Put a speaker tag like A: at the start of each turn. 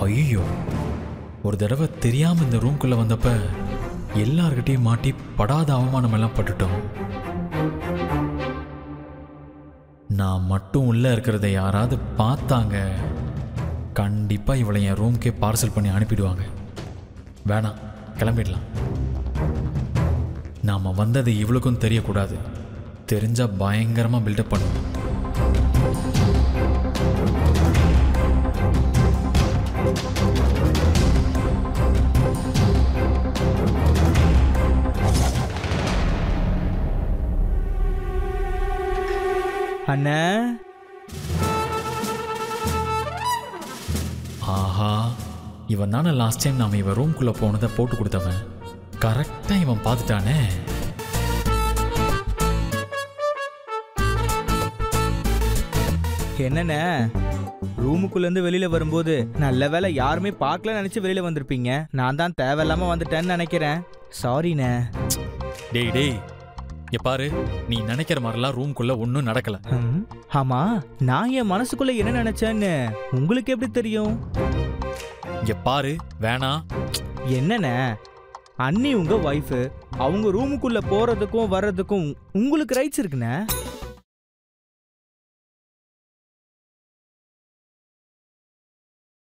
A: ஐயோ ஒரு தடவை தெரியாம இந்த ரூம்குள்ள வந்தப்ப எல்லார்கிட்டயும் மாட்டி படாத அவமானம் எல்லாம் பட்டுட்டோம் நான் மட்டும் உள்ள இருக்கிறத யாராவது பார்த்தாங்க கண்டிப்பா இவளை என் ரூம்க்கே பார்சல் பண்ணி அனுப்பிடுவாங்க வேணாம் கிளம்பிடலாம் நாம வந்தது இவளுக்கும் தெரியக்கூடாது தெரிஞ்சா பயங்கரமா பில்டப் பண்ணுவோம்
B: அண்ணா
A: ஆஹா இவன் தானே லாஸ்ட் டைம் நாம இவன் ரூம்குள்ள போனதை போட்டு கொடுத்தவன் கரெக்டா இவன் பார்த்துட்டானே
B: என்னண்ணே ரூமுக்குள்ள இருந்து வெளியில வரும்போது நல்ல வேளை யாருமே பார்க்கல நினைச்சு வெளியில வந்திருப்பீங்க நான் தான் தேவையில்லாம வந்துட்டேன்னு நினைக்கிறேன் சாரிண்ணே
A: டேய் டேய் இங்க பாரு நீ நினைக்கிற மாதிரிலாம் ரூம்குள்ள ஒன்றும் நடக்கல
B: ம், ஆமா நான் என் மனசுக்குள்ள என்ன நினைச்சேன்னு உங்களுக்கு எப்படி தெரியும்
A: இங்க பாரு வேணாம்
B: என்னண்ணே அண்ணி உங்க ஒய்ஃபு அவங்க ரூமுக்குள்ள போறதுக்கும் வர்றதுக்கும் உங்களுக்கு ரைட்ஸ் இருக்குண்ணே